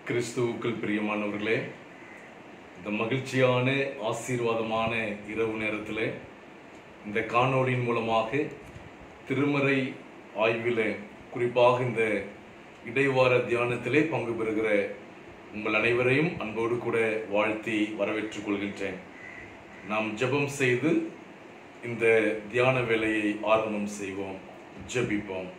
கிறிஸ்துவுக்குள் பிரியமானவர்களே இந்த மகிழ்ச்சியான ஆசீர்வாதமான இரவு நேரத்தில் இந்த காணொளியின் மூலமாக திருமறை ஆய்வில் குறிப்பாக இந்த இடைவார தியானத்திலே பங்கு பெறுகிற உங்கள் அனைவரையும் அன்போடு கூட வாழ்த்தி வரவேற்றுக் கொள்கின்றேன் நாம் ஜெபம் செய்து இந்த தியான வேலையை ஆரம்பம் செய்வோம் ஜெபிப்போம்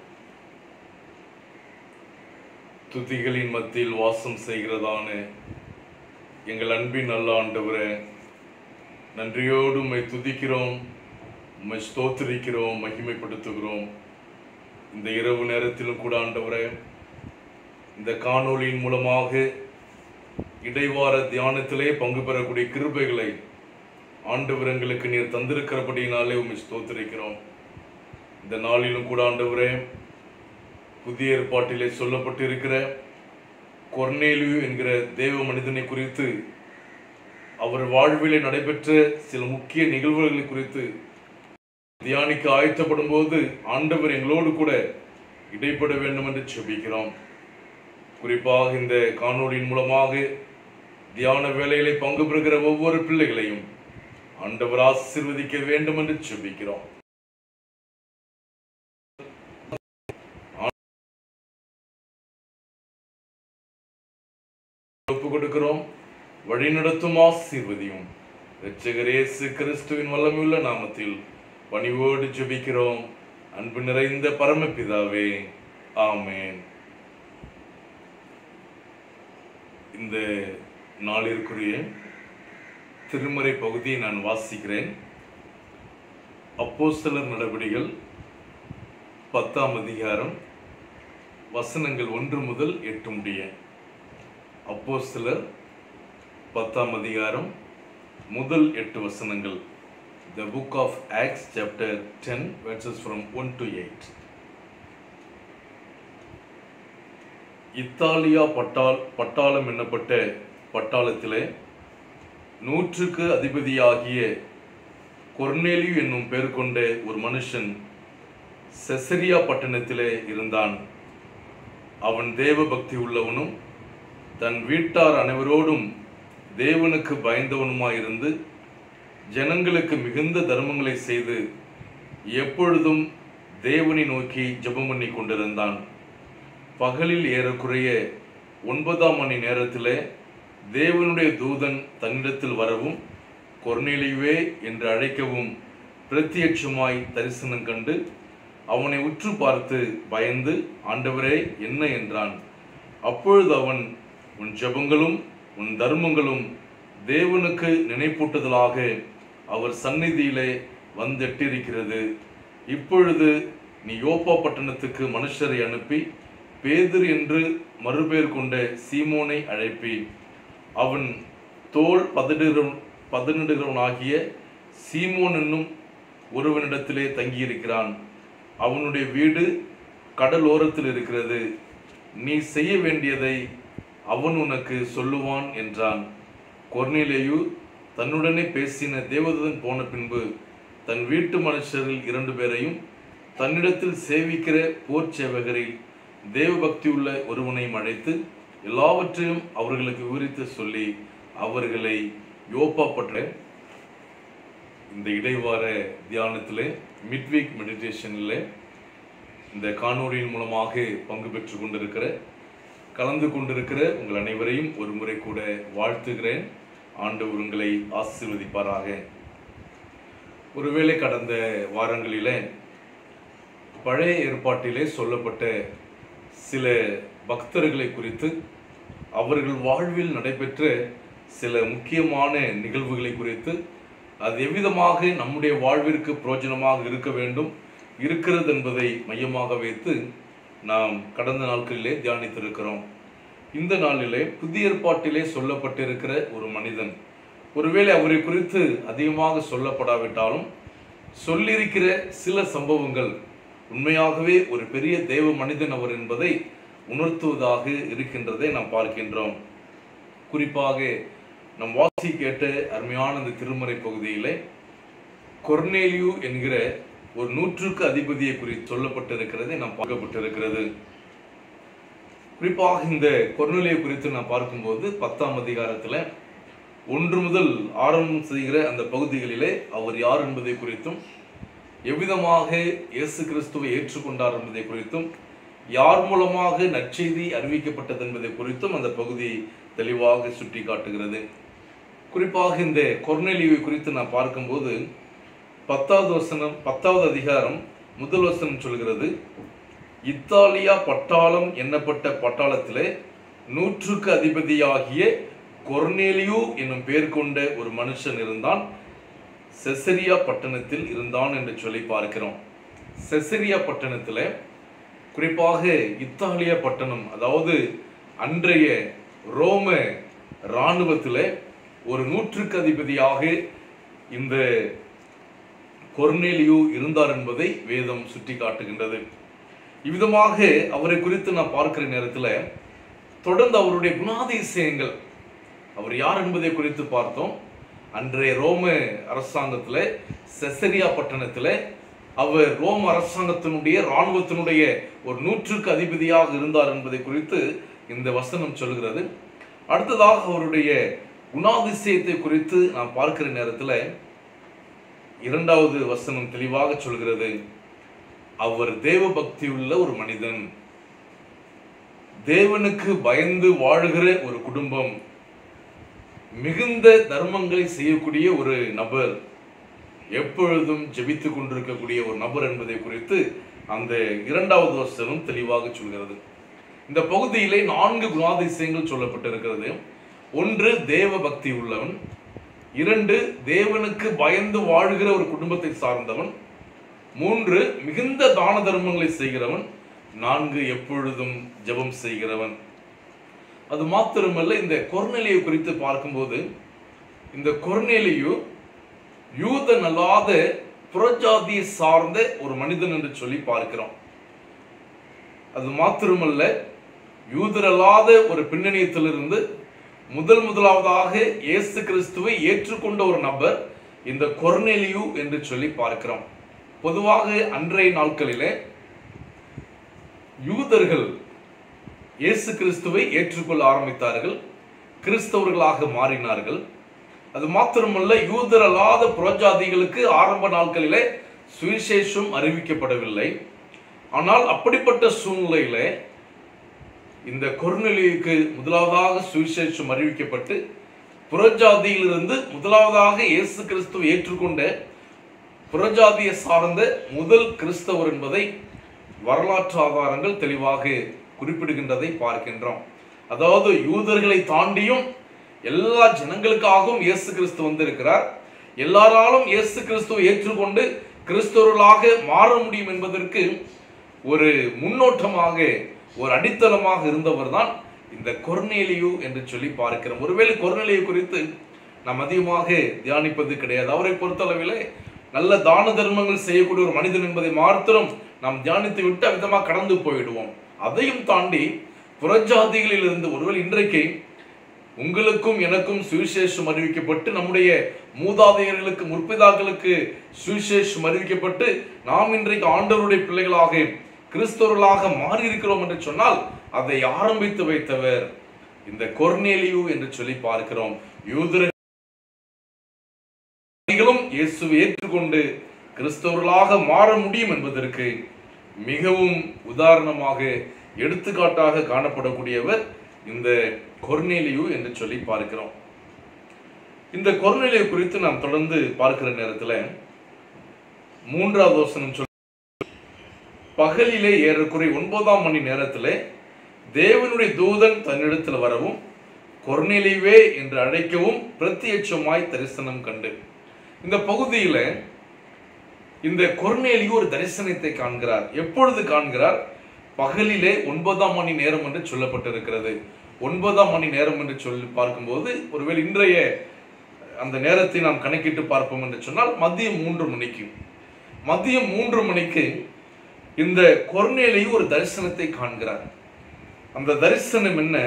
துதிகளின் மத்தியில் வாசம் செய்கிறதான எங்கள் அன்பின் நல்ல ஆண்டவரே நன்றியோடு உம்மை துதிக்கிறோம் உம்மை ஸ்தோத்திரிக்கிறோம் மகிமைப்படுத்துகிறோம் இந்த இரவு நேரத்திலும் கூட ஆண்டவரே இந்த காணொளியின் மூலமாக இடைவார தியானத்திலே பங்கு பெறக்கூடிய கிருபைகளை ஆண்டவர் எங்களுக்கு நீர் தந்திருக்கிறபடியினாலே உம்மை ஸ்தோத்திரிக்கிறோம் இந்த நாளிலும் கூட ஆண்டவரே புதிய ஏற்பாட்டிலே சொல்லப்பட்டிருக்கிற கொர்னேலியு என்கிற தேவ மனிதனை குறித்து அவர் வாழ்விலே நடைபெற்ற சில முக்கிய நிகழ்வுகளை குறித்து தியானிக்க ஆயத்தப்படும் போது ஆண்டவர் எங்களோடு கூட இடைப்பட வேண்டும் என்று செபிக்கிறோம் குறிப்பாக இந்த காணொளியின் மூலமாக தியான வேலைகளை பங்கு பெறுகிற ஒவ்வொரு பிள்ளைகளையும் ஆண்டவர் ஆசீர்வதிக்க வேண்டும் என்று செபிக்கிறோம் ஒப்பு கொடுக்கிறோம் வழிநடத்தும் ஆசீர்வதியும் இரட்சகர் இயேசு கிறிஸ்துவின் வல்லமையுள்ள நாமத்தில் பணிவோடு ஜெபிக்கிறோம் அன்பு நிறைந்த பரமபிதாவே ஆமென் இந்த நாளிற்குரிய திருமறை பகுதியை நான் வாசிக்கிறேன் அப்போஸ்தலர் நடவடிகள் பத்தாம் அதிகாரம் வசனங்கள் ஒன்று முதல் எட்டு முடிய அப்போஸ்தலர் பத்தாம் அதிகாரம் முதல் எட்டு வசனங்கள் the book of Acts chapter ten verses from one to eight இத்தாலியா பட்டால் பட்டாளம் என்னப்பட்ட பட்டாளத்திலே நூற்றுக்கு அதிபதியாகிய கொர்னேலியு என்னும் பெயர் கொண்ட ஒரு மனுஷன் செசரியா பட்டணத்திலே இருந்தான் அவன் தேவ பக்தி உள்ளவனும் தன் வீட்டார் அனைவரோடும் தேவனுக்கு பயந்தவனுமாயிருந்து ஜனங்களுக்கு மிகுந்த தர்மங்களை செய்து எப்பொழுதும் தேவனை நோக்கி ஜெபம் பண்ணி கொண்டிருந்தான் பகலில் ஏறக்குறைய ஒன்பதாம் மணி நேரத்திலே தேவனுடைய தூதன் தன்னிடத்தில் வரவும் கொர்நேலியுவே என்று அழைக்கவும் பிரத்யட்சமாய் தரிசனம் கண்டு அவனை உற்று பார்த்து பயந்து ஆண்டவரே என்ன என்றான் அப்பொழுது அவன் உன் ஜெபங்களும் உன் தர்மங்களும் தேவனுக்கு நினைப்பூட்டுதலாக அவர் சந்நிதியிலே வந்தெட்டிருக்கிறது இப்பொழுது நீ யோப்பா பட்டணத்துக்கு மனுஷரை அனுப்பி பேதுரு என்று மறுபெயர் கொண்ட சீமோனை அழைப்பி அவன் தோல் பதடுகிறவன் பதனிடுகிறவனாகிய சீமோன் என்னும் ஒருவனிடத்திலே தங்கியிருக்கிறான் அவனுடைய வீடு கடலோரத்தில் இருக்கிறது நீ செய்ய வேண்டியதை அவன் உனக்கு சொல்லுவான் என்றான் கொர்னிலேயு தன்னுடனே பேசின தேவதூதன் போன பின்பு தன் வீட்டு மனுஷரில் இரண்டு பேரையும் தன்னிடத்தில் சேவிக்கிற போர் சேவகரில் தேவபக்தி உள்ள ஒருவனையும் அழைத்து எல்லாவற்றையும் அவர்களுக்கு விவரித்து சொல்லி அவர்களை யோப்பா பற்ற இந்த இடைவார தியானத்தில் மிட்வீக் மெடிடேஷனில் இந்த காணொலியின் மூலமாக பங்கு பெற்று கொண்டிருக்கிற கலந்து கொண்டிருக்கிற உங்கள் அனைவரையும் ஒரு முறை கூட வாழ்த்துகிறேன் ஆண்டவர் உங்களை ஆசீர்வதிப்பாராக ஒருவேளை கடந்த வாரங்களிலே பழைய ஏற்பாட்டிலே சொல்லப்பட்ட சில பக்தர்களை குறித்து அவர்கள் வாழ்வில் நடைபெற்ற சில முக்கியமான நிகழ்வுகளை குறித்து அது எவ்விதமாக நம்முடைய வாழ்விற்கு பிரயோஜனமாக இருக்க வேண்டும் இருக்கிறது என்பதை மையமாக வைத்து நாம் கடந்த நாட்களிலே தியானித்திருக்கிறோம் இந்த நாளிலே புதிய ஏற்பாட்டிலே சொல்லப்பட்டிருக்கிற ஒரு மனிதன் ஒருவேளை அவரை குறித்து அதிகமாக சொல்லப்படாவிட்டாலும் சொல்லியிருக்கிற சில சம்பவங்கள் உண்மையாகவே ஒரு பெரிய தேவ மனிதன் அவர் என்பதை உணர்த்துவதாக இருக்கின்றதை நாம் பார்க்கின்றோம் குறிப்பாக நம் வாசி கேட்ட அருமையான இந்த திருமறை பகுதியிலே கொர்னேலியு என்கிற ஒரு நூற்றுக்கு அதிபதியை குறித்து சொல்லப்பட்டிருக்கிறதை நாம் பார்க்கப்பட்டிருக்கிறது குறிப்பாக இந்த கொர்நிலையை குறித்து நான் பார்க்கும்போது பத்தாம் அதிகாரத்தில் ஒன்று முதல் ஆரம்பம் செய்கிற அந்த பகுதிகளிலே அவர் யார் என்பதை குறித்தும் எவ்விதமாக இயேசு கிறிஸ்துவை ஏற்றுக்கொண்டார் என்பதை குறித்தும் யார் மூலமாக நற்செய்தி அறிவிக்கப்பட்டது என்பதை குறித்தும் அந்த பகுதி தெளிவாக சுட்டி காட்டுகிறது குறிப்பாக இந்த கொர்நெலியை குறித்து நான் பார்க்கும்போது பத்தாவது வசனம் பத்தாவது அதிகாரம் முதல் வசனம் சொல்கிறது இத்தாலியா பட்டாளம் எண்ணப்பட்ட பட்டாளத்திலே நூற்றுக்கு அதிபதியாகிய கொர்னேலியு என்னும் பெயர் கொண்ட ஒரு மனுஷன் இருந்தான் செசரியா பட்டணத்தில் இருந்தான் என்று சொல்லி பார்க்கிறோம் செசரியா பட்டணத்தில் குறிப்பாக இத்தாலிய பட்டணம் அதாவது அன்றைய ரோம இராணுவத்தில் ஒரு நூற்றுக்கு அதிபதியாக இந்த கொர்னேலியு இருந்தார் என்பதை வேதம் சுட்டி காட்டுகின்றது இவ்விதமாக அவரை குறித்து நான் பார்க்கிற நேரத்தில் தொடர்ந்து அவருடைய குணாதிசயங்கள் அவர் யார் என்பதை குறித்து பார்த்தோம் அன்றைய ரோம அரசாங்கத்தில் செசரியா பட்டணத்தில் அவர் ரோம அரசாங்கத்தினுடைய இராணுவத்தினுடைய ஒரு நூற்றுக்கு அதிபதியாக இருந்தார் என்பதை குறித்து இந்த வசனம் சொல்கிறது அடுத்ததாக அவருடைய குணாதிசயத்தை குறித்து நான் பார்க்கிற நேரத்தில் இரண்டாவது வசனம் தெளிவாக சொல்கிறது அவர் தேவ பக்தி உள்ள ஒரு மனிதன் தேவனுக்கு பயந்து வாழுகிற ஒரு குடும்பம் மிகுந்த தர்மங்களை செய்யக்கூடிய ஒரு நபர் எப்பொழுதும் ஜெபித்துக் கொண்டிருக்கக்கூடிய ஒரு நபர் என்பதை குறித்து அந்த இரண்டாவது வசனம் தெளிவாக சொல்கிறது இந்த பகுதியிலே நான்கு குணாதிசயங்கள் சொல்லப்பட்டிருக்கிறது ஒன்று தேவ பக்தி உள்ளவன் இரண்டு தேவனுக்கு பயந்து வாழ்கிற ஒரு குடும்பத்தை சார்ந்தவன் மூன்று மிகுந்த தான தர்மங்களை செய்கிறவன் நான்கு எப்பொழுதும் ஜெபம் செய்கிறவன் அது மாத்திரமல்ல இந்த கொர்நெலியை குறித்து பார்க்கும்போது இந்த கொர்நெலியு யூதன் அல்லாத புறஜாதியை சார்ந்த ஒரு மனிதன் என்று சொல்லி பார்க்கிறோம் அது மாத்திரமல்ல யூதரல்லாத ஒரு பின்னணியத்திலிருந்து முதல் முதலாவதாக இயேசு கிறிஸ்துவை ஏற்றுக்கொண்ட ஒரு நபர் இந்த கொர்நெலியு என்று சொல்லி பார்க்கிறோம் பொதுவாக அன்றைய நாட்களிலே யூதர்கள் இயேசு கிறிஸ்துவை ஏற்றுக்கொள்ள ஆரம்பித்தார்கள் கிறிஸ்தவர்களாக மாறினார்கள் அது மாத்திரமல்ல யூதர் அல்லாத புறஜாதிகளுக்கு ஆரம்ப நாட்களிலே சுவிசேஷம் அறிவிக்கப்படவில்லை ஆனால் அப்படிப்பட்ட சூழ்நிலையில இந்த கொர்நெலியுக்கு முதலாவதாக சுவிசேஷம் அறிவிக்கப்பட்டு புறஜாதியிலிருந்து முதலாவதாக இயேசு கிறிஸ்துவை ஏற்றுக்கொண்ட புறஜாதியை சார்ந்த முதல் கிறிஸ்தவர் என்பதை வரலாற்று ஆதாரங்கள் தெளிவாக குறிப்பிடுகின்றதை பார்க்கின்றோம் அதாவது யூதர்களை தாண்டியும் எல்லா ஜனங்களுக்காகவும் இயேசு கிறிஸ்து வந்திருக்கிறார் எல்லாராலும் இயேசு கிறிஸ்துவை ஏற்றுக்கொண்டு கிறிஸ்தவர்களாக மாற முடியும் என்பதற்கு ஒரு முன்னோட்டமாக ஒரு அடித்தளமாக இருந்தவர் தான் இந்த கொர்நேலியு என்று சொல்லி பார்க்கிறோம் ஒருவேளை கொர்நேலியு குறித்து நாம் அதிகமாக தியானிப்பது கிடையாது அவரை பொறுத்தளவிலே நல்ல தான தர்மங்கள் செய்யக்கூடிய ஒரு மனிதன் என்பதை மாத்திரம் நாம் தியானித்து விட்டு அவ்விதமாக கடந்து போயிடுவோம் அதையும் தாண்டி புறஜாதிகளில் இருந்து ஒருவேளை இன்றைக்கு உங்களுக்கும் எனக்கும் சுவிசேஷம் அறிவிக்கப்பட்டு நம்முடைய மூதாதையர்களுக்கு முற்பிதாக்களுக்கு சுவிசேஷம் அறிவிக்கப்பட்டு நாம் இன்றைக்கு ஆண்டவருடைய பிள்ளைகளாக கிறிஸ்தவர்களாக மாறி இருக்கிறோம் என்று சொன்னால் அதை ஆரம்பித்து வைத்தவர் இந்த கொர்நேலியு என்று சொல்லி பார்க்கிறோம் யூதர்களும் இயேசுவை ஏற்றுக்கொண்டு கிறிஸ்தவர்களாக மாற முடியும் என்பதற்கு மிகவும் உதாரணமாக எடுத்துக்காட்டாக காணப்படக்கூடியவர் இந்த கொர்நேலியு என்று சொல்லி பார்க்கிறோம் இந்த கொர்நேலியு குறித்து நாம் தொடர்ந்து பார்க்கிற நேரத்தில் மூன்றாவது வசனம் சொல் பகலிலே ஏறக்குறை ஒன்பதாம் மணி நேரத்தில் தேவனுடைய தூதன் தன்னிடத்தில் வரவும் கொர்நேலியுவே என்று அழைக்கவும் பிரத்யட்சமாய் தரிசனம் கண்டு இந்த பகுதியில் இந்த கொர்நேலியு ஒரு தரிசனத்தை காண்கிறார் எப்பொழுது காண்கிறார் பகலிலே ஒன்பதாம் மணி நேரம் என்று சொல்லப்பட்டிருக்கிறது ஒன்பதாம் மணி நேரம் என்று சொல்லி பார்க்கும்போது ஒருவேளை இன்றைய அந்த நேரத்தை நாம் கணக்கிட்டு பார்ப்போம் என்று சொன்னால் மதியம் மூன்று மணிக்கு மதியம் மூன்று மணிக்கு இந்த கொர்நேலியு ஒரு தரிசனத்தை காண்கிறார் அந்த தரிசனம் என்ன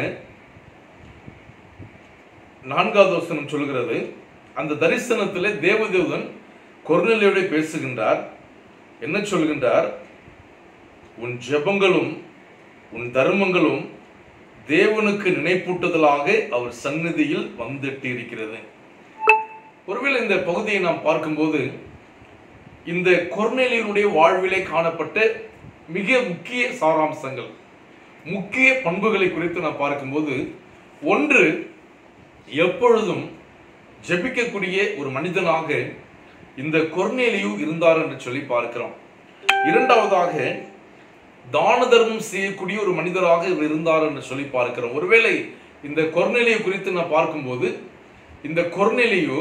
நான்காவது வசனம் சொல்கிறது அந்த தரிசனத்திலே தேவதேவன் கொர்நேலியோட பேசுகின்றார் என்ன சொல்கின்றார் உன் ஜெபங்களும் உன் தர்மங்களும் தேவனுக்கு நினைப்பூட்டுதலாக அவர் சந்நிதியில் வந்துட்டு இருக்கிறது ஒருவேளை இந்த பகுதியை நாம் பார்க்கும்போது இந்த கொர்நேலியனுடைய வாழ்விலே காணப்பட்ட மிக முக்கிய சாராம்சங்கள் முக்கிய பண்புகளை குறித்து நான் பார்க்கும்போது ஒன்று எப்பொழுதும் ஜெபிக்கக்கூடிய ஒரு மனிதனாக இந்த கொர்நேலியு இருந்தார் என்று சொல்லி பார்க்கிறோம் இரண்டாவதாக தான தர்மம் செய்யக்கூடிய ஒரு மனிதராக இவர் இருந்தார் என்று சொல்லி பார்க்கிறோம் ஒருவேளை இந்த கொர்நேலியு குறித்து நான் பார்க்கும்போது இந்த கொர்நேலியு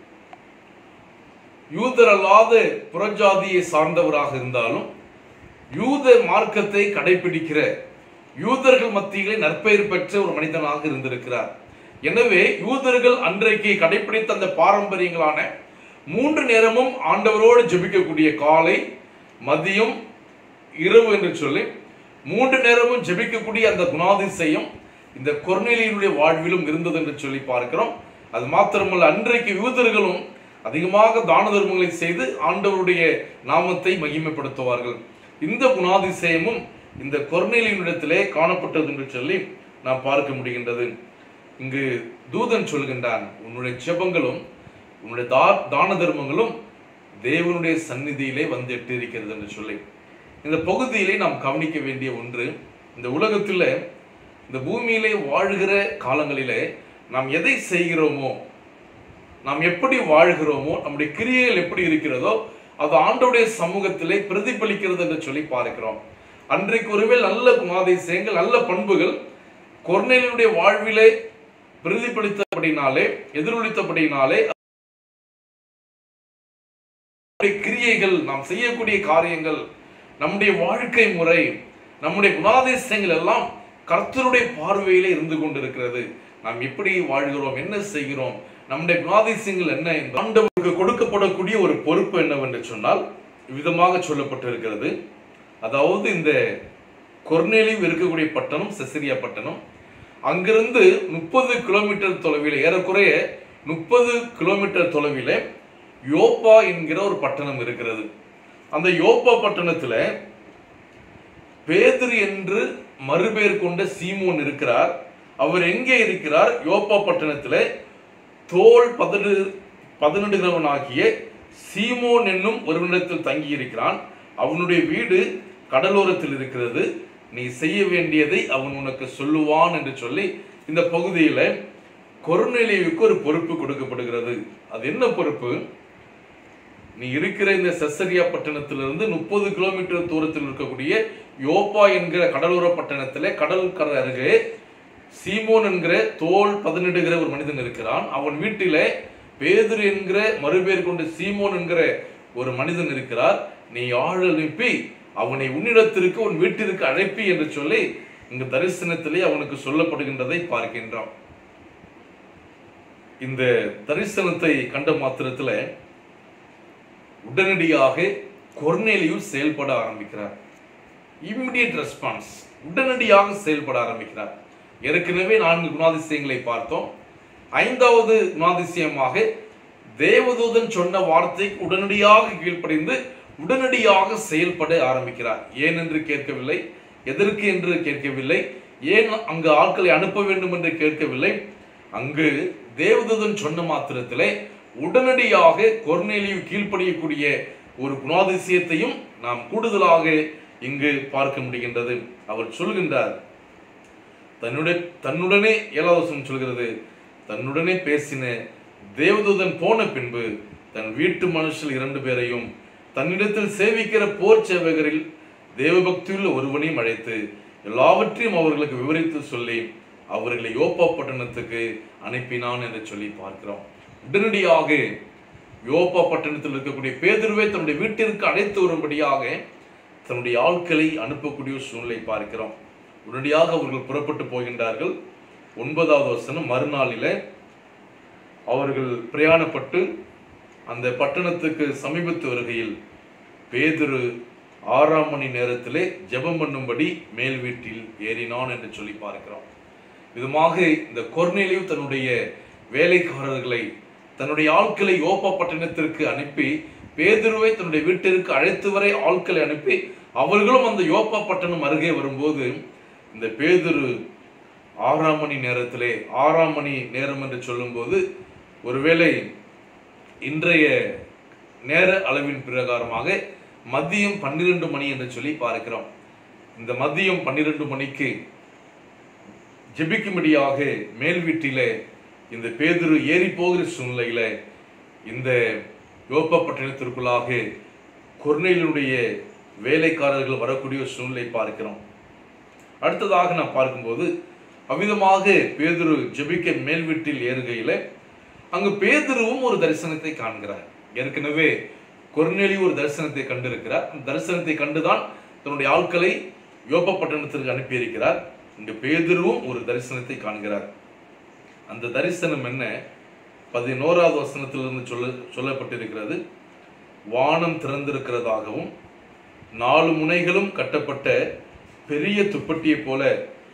யூதரல்லாத புறஜாதியை சார்ந்தவராக இருந்தாலும் யூத மார்க்கத்தை கடைபிடிக்கிற யூதர்கள் மத்தியிலே நற்பெயர் பெற்ற ஒரு மனிதனாக இருந்திருக்கிறார் எனவே யூதர்கள் அன்றைக்கு கடைபிடித்த அந்த பாரம்பரியங்களான மூன்று நேரமும் ஆண்டவரோடு ஜெபிக்கக்கூடிய காலை மதியம் இரவு என்று சொல்லி மூன்று நேரமும் ஜெபிக்கக்கூடிய அந்த குணாதிசயம் இந்த கொர்நேலியனுடைய வாழ்விலும் இருந்தது என்று சொல்லி பார்க்கிறோம் அது மாத்திரமல்ல அன்றைக்கு யூதர்களும் அதிகமாக தான தர்மங்களை செய்து ஆண்டவருடைய நாமத்தை மகிமைப்படுத்துவார்கள் இந்த குணாதிசயமும் இந்த கொர்நேலியனிடத்திலே காணப்பட்டது என்று சொல்லி நாம் பார்க்க முடிகின்றது இங்கு தூதன் சொல்கின்றான் உன்னுடைய ஜெபங்களும் உன்னுடைய தா தான தர்மங்களும் தேவனுடைய சந்நிதியிலே வந்து எட்டி இருக்கிறது என்று சொல்லி இந்த பகுதியிலே நாம் கவனிக்க வேண்டிய ஒன்று இந்த உலகத்தில் இந்த பூமியிலே வாழ்கிற காலங்களிலே நாம் எதை செய்கிறோமோ நாம் எப்படி வாழ்கிறோமோ நம்முடைய கிரியைகள் எப்படி இருக்கிறதோ அது ஆண்டோடைய சமூகத்திலே பிரதிபலிக்கிறது என்று சொல்லி பார்க்கிறோம் அன்றைக்கு ஒருவேளை நல்ல குணாதிசயங்கள் நல்ல பண்புகள் கொர்நேலினுடைய வாழ்விலே பிரதிபலித்தபடினாலே எதிரொலித்தபடினாலே நம்முடைய கிரியைகள் நாம் செய்யக்கூடிய காரியங்கள் நம்முடைய வாழ்க்கை முறை நம்முடைய குணாதிசயங்கள் எல்லாம் கர்த்தருடைய பார்வையிலே இருந்து கொண்டிருக்கிறது நாம் எப்படி வாழ்கிறோம் என்ன செய்கிறோம் நம்முடைய குணாதிசயங்கள் என்ன என்பது ஆண்டவருக்கு கொடுக்கப்படக்கூடிய ஒரு பொறுப்பு என்னவென்று சொன்னால் விதமாக சொல்லப்பட்டிருக்கிறது அதாவது இந்த கொர்நேலியும் இருக்கக்கூடிய பட்டணம் செசரியா பட்டணம் அங்கிருந்து முப்பது கிலோமீட்டர் தொலைவில் ஏறக்குறைய முப்பது கிலோமீட்டர் தொலைவில் யோப்பா என்கிற ஒரு பட்டணம் இருக்கிறது அந்த யோப்பா பட்டணத்தில் பேதுரு என்று மறுபெயர் கொண்ட சீமோன் இருக்கிறார் அவர் எங்கே இருக்கிறார் யோப்பா பட்டணத்தில் தோல் பதினெடு பதினெடுகிறவனாகிய சீமோன் என்னும் ஒருவனிடத்தில் தங்கி இருக்கிறான் அவனுடைய வீடு கடலோரத்தில் இருக்கிறது நீ செய்ய வேண்டியதை அவன் உனக்கு சொல்லுவான் என்று சொல்லி இந்த பகுதியில் கொர்நேலியுக்கு ஒரு பொறுப்பு கொடுக்கப்படுகிறது அது என்ன பொறுப்பு நீ இருக்கிற இந்த செசரியா பட்டணத்திலிருந்து முப்பது கிலோமீட்டர் தூரத்தில் இருக்கக்கூடிய யோப்பா என்கிற கடலோர பட்டணத்திலே கடற்கரை அருகே சீமோன் என்கிற தோல் பதினெடுகிற ஒரு மனிதன் இருக்கிறான் அவன் வீட்டிலே பேதுரு என்கிற மறுபேர் கொண்ட சீமோன் என்கிற ஒரு மனிதன் இருக்கிறார் நீ ஆள் அனுப்பி அவனை உன்னிடத்திற்கு உன் வீட்டிற்கு அழைப்பி என்று சொல்லி இங்கு தரிசனத்திலே அவனுக்கு சொல்லப்படுகின்றதை பார்க்கின்றோம் இந்த தரிசனத்தை கண்ட மாத்திரத்துல உடனடியாக கொர்நேலியும் செயல்பட ஆரம்பிக்கிறார் இம்மிடியட் ரெஸ்பான்ஸ் உடனடியாக செயல்பட ஆரம்பிக்கிறார் ஏற்கனவே நான்கு குணாதிசயங்களை பார்த்தோம் ஐந்தாவது குணாதிசயமாக தேவதூதன் சொன்ன வார்த்தைக்கு உடனடியாக கீழ்ப்படிந்து உடனடியாக செயல்பட ஆரம்பிக்கிறார் ஏன் என்று கேட்கவில்லை எதற்கு என்று கேட்கவில்லை ஏன் அங்கு ஆட்களை அனுப்ப வேண்டும் என்று கேட்கவில்லை அங்கு தேவதூதன் சொன்ன மாத்திரத்திலே உடனடியாக கொர்நேலியு கீழ்ப்படியக்கூடிய ஒரு குணாதிசயத்தையும் நாம் கூடுதலாக இங்கு பார்க்க முடிகின்றது அவர் சொல்கின்றார் தன்னுடைய தன்னுடனே ஏழாவது வசனம் சொல்கிறது தன்னுடனே பேசின தேவதூதன் போன பின்பு தன் வீட்டு மனுஷர் இரண்டு பேரையும் தன்னிடத்தில் சேவிக்கிற போர் சேவகரில் தேவபக்தியுள்ள ஒருவனையும் அழைத்து எல்லாவற்றையும் அவர்களுக்கு விவரித்து சொல்லி அவர்களை யோப்பா பட்டணத்துக்கு அனுப்பினான் என்று சொல்லி பார்க்கிறோம் உடனடியாக யோப்பா பட்டணத்தில் இருக்கக்கூடிய பேதுருவை தன்னுடைய வீட்டிற்கு அழைத்து வரும்படியாக தன்னுடைய ஆட்களை அனுப்பக்கூடிய ஒரு சூழ்நிலை பார்க்கிறோம் உடனடியாக அவர்கள் புறப்பட்டு போகின்றார்கள் ஒன்பதாவது வசனம் மறுநாளில் அவர்கள் பிரயாணப்பட்டு அந்த பட்டணத்துக்கு சமீபத்து வருகையில் பேதுரு ஆறாம் மணி நேரத்திலே ஜெபம் பண்ணும்படி மேல் வீட்டில் ஏறினான் என்று சொல்லி பார்க்கிறோம் விதமாக இந்த கொர்நேலியு தன்னுடைய வேலைக்காரர்களை தன்னுடைய ஆட்களை யோப்பா பட்டணத்திற்கு அனுப்பி பேதுருவை தன்னுடைய வீட்டிற்கு அழைத்து வரை ஆட்களை அனுப்பி அவர்களும் அந்த யோப்பா பட்டணம் அருகே வரும்போது இந்த பேதுரு ஆறாம் மணி நேரத்திலே ஆறாம் மணி நேரம் என்று சொல்லும்போது ஒருவேளை இன்றைய நேர அளவின் பிரகாரமாக மதியம் பன்னிரண்டு மணி என்று சொல்லி பார்க்கிறோம் இந்த மதியம் பன்னிரண்டு மணிக்கு ஜெபிக்கும்படியாக மேல் வீட்டிலே இந்த பேதுரு ஏறி போகிற சூழ்நிலையில இந்த யோப்ப பட்டணத்திற்குள்ளாக கொர்நேலியுடைய வேலைக்காரர்கள் வரக்கூடிய ஒரு சூழ்நிலை பார்க்கிறோம் அடுத்ததாக நான் பார்க்கும்போது அவ்விதமாக பேதுரு ஜெபிக்க மேல் வீட்டில் ஏறுகையில அங்கு பேதுருவும் ஒரு தரிசனத்தை காண்கிறார் ஏற்கனவே கொர்நேலி ஒரு தரிசனத்தை கண்டிருக்கிறார் அந்த தரிசனத்தை கண்டுதான் தன்னுடைய ஆட்களை யோப்ப பட்டணத்திற்கு அனுப்பியிருக்கிறார் இங்கு பேதுருவும் ஒரு தரிசனத்தை காண்கிறார் அந்த தரிசனம் என்ன பதினோராவது வசனத்திலிருந்து சொல்ல சொல்லப்பட்டிருக்கிறது வானம் திறந்திருக்கிறதாகவும் நாலு முனைகளும் கட்டப்பட்ட பெரிய துப்பட்டியைப் போல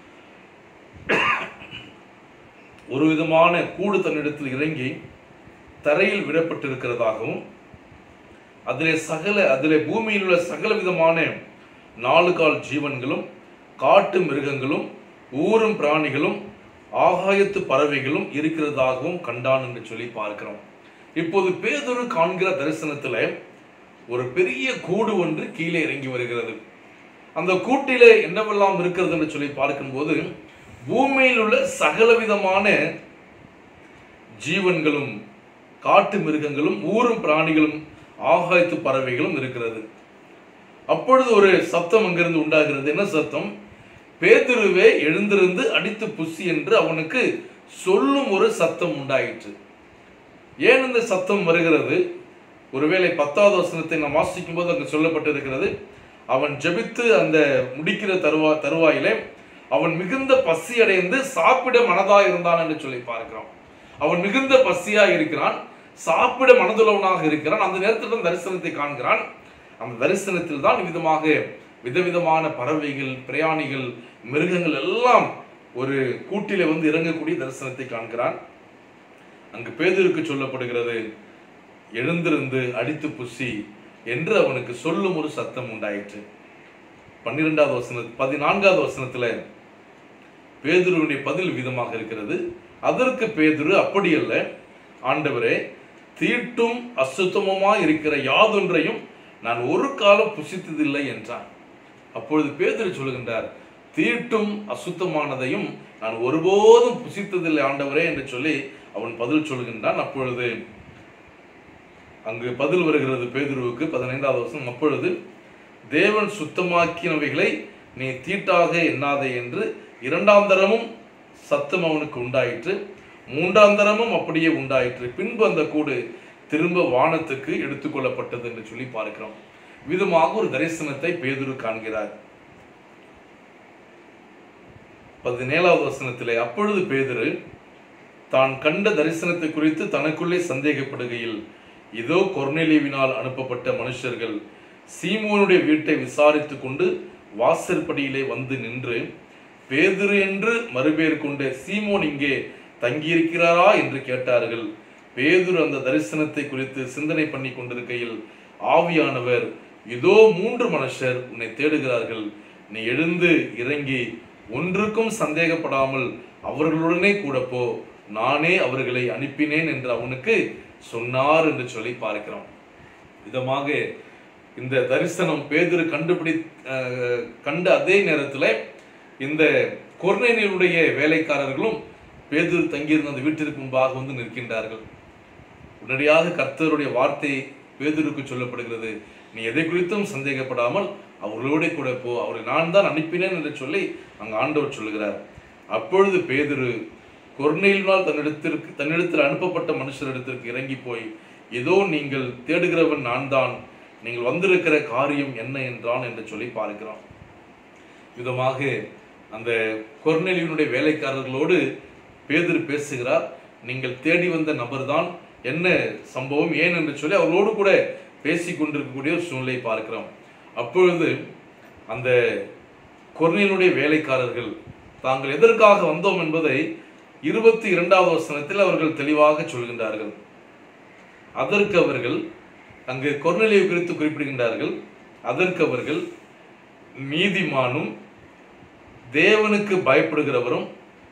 ஒரு விதமான கூடு தன்னிடத்தில் இறங்கி தரையில் விடப்பட்டிருக்கிறதாகவும் அதிலே சகல அதிலே பூமியில் உள்ள சகல விதமான நாலு கால் ஜீவன்களும் காட்டு மிருகங்களும் ஊரும் பிராணிகளும் ஆகாயத்து பறவைகளும் இருக்கிறதாகவும் கண்டான் என்று சொல்லி பார்க்கிறோம் இப்போது பேதுரு காண்கிற தரிசனத்துல ஒரு பெரிய கூடு ஒன்று கீழே இறங்கி வருகிறது அந்த கூட்டிலே என்னவெல்லாம் இருக்கிறது என்று சொல்லி பார்க்கும்போது பூமியில் உள்ள சகலவிதமான ஜீவன்களும் காட்டு மிருகங்களும் ஊரும் பிராணிகளும் ஆகாயத்து பறவைகளும் இருக்கிறது அப்பொழுது ஒரு சத்தம் அங்கிருந்து உண்டாகிறது என்ன சத்தம் பேதுருவே எழுந்திருந்து அடித்து புசி என்று அவனுக்கு சொல்லும் ஒரு சத்தம் உண்டாயிற்று ஏன் இந்த சத்தம் வருகிறது ஒருவேளை பத்தாவது வசனத்தை நாம் வாசிக்கும் போது அங்கு சொல்லப்பட்டிருக்கிறது அவன் ஜெபித்து அந்த முடிக்கிற தருவா தருவாயிலே அவன் மிகுந்த பசி அடைந்து சாப்பிட மனதாய் இருந்தான் என்று சொல்லி பார்க்கிறோம் அவன் மிகுந்த பசியா இருக்கிறான் சாப்பிட மனதுள்ளவனாக இருக்கிறான் அந்த நேரத்தில் தான் தரிசனத்தை காண்கிறான் அந்த தரிசனத்தில் தான் விதமாக விதவிதமான பறவைகள் பிரயாணிகள் மிருகங்கள் எல்லாம் ஒரு கூட்டிலே வந்து இறங்கக்கூடிய தரிசனத்தை காண்கிறான் அங்கு பேதருக்கு சொல்லப்படுகிறது எழுந்திருந்து அடித்து புசி என்று அவனுக்கு சொல்லும் ஒரு சத்தம் உண்டாயிற்று பன்னிரெண்டாவது வசன பதினான்காவது வசனத்துல பேதுருவினுடைய பதில் விதமாக இருக்கிறது அதற்கு பேதுரு அப்படியல்ல ஆண்டவரே தீட்டும் அசுத்தமுமா இருக்கிற யாதொன்றையும் நான் ஒரு காலம் புசித்ததில்லை என்றான் அப்பொழுது பேதுரு சொல்லுகின்றார் தீட்டும் அசுத்தமானதையும் நான் ஒருபோதும் புசித்ததில்லை ஆண்டவரே என்று சொல்லி அவன் பதில் சொல்கின்றான் அப்பொழுது அங்கு பதில் வருகிறது பேதுருவுக்கு பதினைந்தாவது வருஷம் அப்பொழுது தேவன் சுத்தமாக்கினவைகளை நீ தீட்டாக எண்ணாதே என்று இரண்டாம் தரமும் சத்தம் அவனுக்கு உண்டாயிற்று மூன்றாம் தரமும் அப்படியே உண்டாயிற்று பின்பு அந்த கூடு திரும்ப வானத்துக்கு எடுத்துக்கொள்ளப்பட்டது என்று சொல்லி பார்க்கிறோம் விதமாக ஒரு தரிசனத்தை பேதுரு காண்கிறார் பதினேழாவது வசனத்திலே அப்பொழுது பேதுரு தான் கண்ட தரிசனத்தை குறித்து தனக்குள்ளே சந்தேகப்படுகையில் இதோ கொர்நேலியுவினால் அனுப்பப்பட்ட மனுஷர்கள் சீமோனுடைய வீட்டை விசாரித்துக் கொண்டு வாசற்படியிலே வந்து நின்று பேதுரு என்று மறுபேர் கொண்ட சீமோன் இங்கே தங்கியிருக்கிறாரா என்று கேட்டார்கள் பேதுரு அந்த தரிசனத்தை குறித்து சிந்தனை பண்ணி கொண்டிருக்கையில் ஆவியானவர் இதோ மூன்று மனுஷர் உன்னை தேடுகிறார்கள் நீ எழுந்து இறங்கி ஒன்றுக்கும் சந்தேகப்படாமல் அவர்களுடனே கூட போ நானே அவர்களை அனுப்பினேன் என்று அவனுக்கு சொன்னார் என்று சொல்லி பார்க்கிறோம் விதமாக இந்த தரிசனம் பேதுரு கண்டுபிடி அஹ், கண்ட அதே நேரத்தில் இந்த கொர்நேனியனுடைய வேலைக்காரர்களும் பேதுரு தங்கியிருந்த அந்த வீட்டிற்கு முன்பாக வந்து நிற்கின்றார்கள் உடனடியாக கர்த்தருடைய வார்த்தை பேதுருக்கு சொல்லப்படுகிறது நீ எதை குறித்தும் சந்தேகப்படாமல் அவர்களோட கூட போ அவரை நான் தான் அனுப்பினேன் என்று சொல்லி அங்கு ஆண்டவர் சொல்லுகிறார் அப்பொழுது பேதுரு கொர்நேலினால் தன்னிடத்திற்கு தன்னிடத்தில் அனுப்பப்பட்ட மனுஷரிடத்திற்கு இறங்கி போய் ஏதோ நீங்கள் தேடுகிறவன் நான் தான் நீங்கள் வந்திருக்கிற காரியம் என்ன என்றான் என்று சொல்லி பார்க்கிறோம் விதமாக அந்த கொர்நேலியனுடைய வேலைக்காரர்களோடு பேதுரு பேசுகிறார் நீங்கள் தேடி வந்த நபர்தான் என்ன சம்பவம் ஏன் என்று சொல்லி அவர்களோடு கூட பேசிக் கொண்டிருக்கக்கூடிய ஒரு சூழ்நிலை பார்க்கிறோம் அப்பொழுது அந்த கொர்நேலியனுடைய வேலைக்காரர்கள் தாங்கள் எதற்காக வந்தோம் என்பதை இருபத்தி இரண்டாவது வசனத்தில் அவர்கள் தெளிவாக சொல்கின்றார்கள் அதற்கு அவர்கள் அங்கு கொர்நேலியை குறித்து குறிப்பிடுகின்றார்கள் அதற்கு அவர்கள் நீதிமானும் தேவனுக்கு பயப்படுகிறவரும்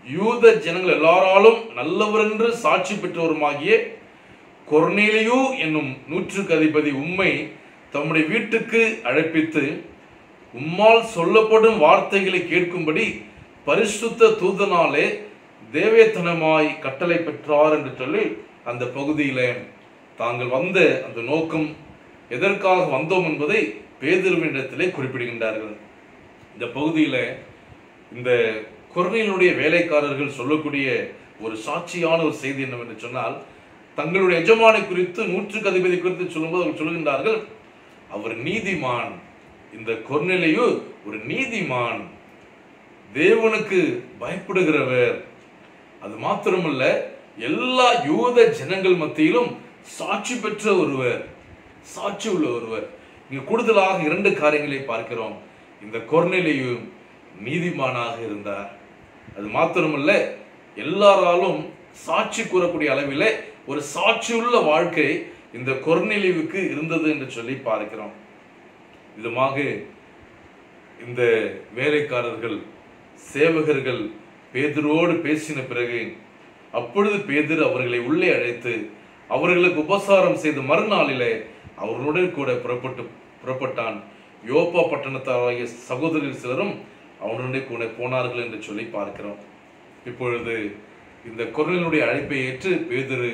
யூத ஜனங்கள் எல்லாராலும் நல்லவர் என்று சாட்சி பெற்றவருமாகிய கொர்னேலியு என்னும் நூற்றுக்கு அதிபதி உம்மை தம்முடைய வீட்டுக்கு அழைப்பித்து உம்மால் சொல்லப்படும் வார்த்தைகளை கேட்கும்படி பரிசுத்த தூதனாலே தேவேத்தனமாய் கட்டளை பெற்றார் என்று சொல்லி அந்த பகுதியில தாங்கள் வந்த அந்த நோக்கம் எதற்காக வந்தோம் என்பதை பேதிருவினிடத்திலே குறிப்பிடுகின்றார்கள் இந்த பகுதியில இந்த குரலினுடைய வேலைக்காரர்கள் சொல்லக்கூடிய ஒரு சாட்சியான ஒரு செய்தி என்னவென்று சொன்னால் தங்களுடைய எஜமானை குறித்து நூற்றுக்கு அதிபதி குறித்து சொல்லும்போது அவர் சொல்லுகின்றார்கள் அவர் நீதிமான் இந்த கொர்நிலையு ஒரு நீதிமான் தேவனுக்கு பயப்படுகிறவர் அது மாத்திரமல்ல எல்லா யூத ஜனங்கள் மத்தியிலும் சாட்சி பெற்ற ஒருவர் சாட்சி உள்ள ஒருவர் இங்கு கூடுதலாக இரண்டு காரியங்களை பார்க்கிறோம் இந்த கொர்நிலையு நீதிமானாக இருந்தார் அது மாத்திரமல்ல எல்லாராலும் சாட்சி கூறக்கூடிய அளவில் ஒரு சாட்சியுள்ள வாழ்க்கை இந்த கொர்நிலைவுக்கு இருந்தது என்று சொல்லி பார்க்கிறோம் இதுமாக இந்த வேலைக்காரர்கள் சேவகர்கள் பேதுருவோடு பேசின பிறகு அப்பொழுது பேதுரு அவர்களை உள்ளே அழைத்து அவர்களுக்கு உபசாரம் செய்த மறுநாளிலே அவர்களுடன் கூட புறப்பட்டு புறப்பட்டான் யோப்பா பட்டணத்தாராகிய சகோதரர் சிலரும் அவனுடன் கூட போனார்கள் என்று சொல்லி பார்க்கிறோம் இப்பொழுது இந்த குரலினுடைய அழைப்பை ஏற்று பேதுரு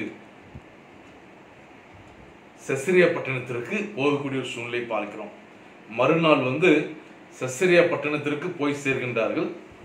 செசரியா பட்டணத்திற்கு போகக்கூடிய ஒரு சூழ்நிலை பார்க்கிறோம் மறுநாள் வந்து செசரியா பட்டணத்திற்கு போய் சேர்கின்றார்கள்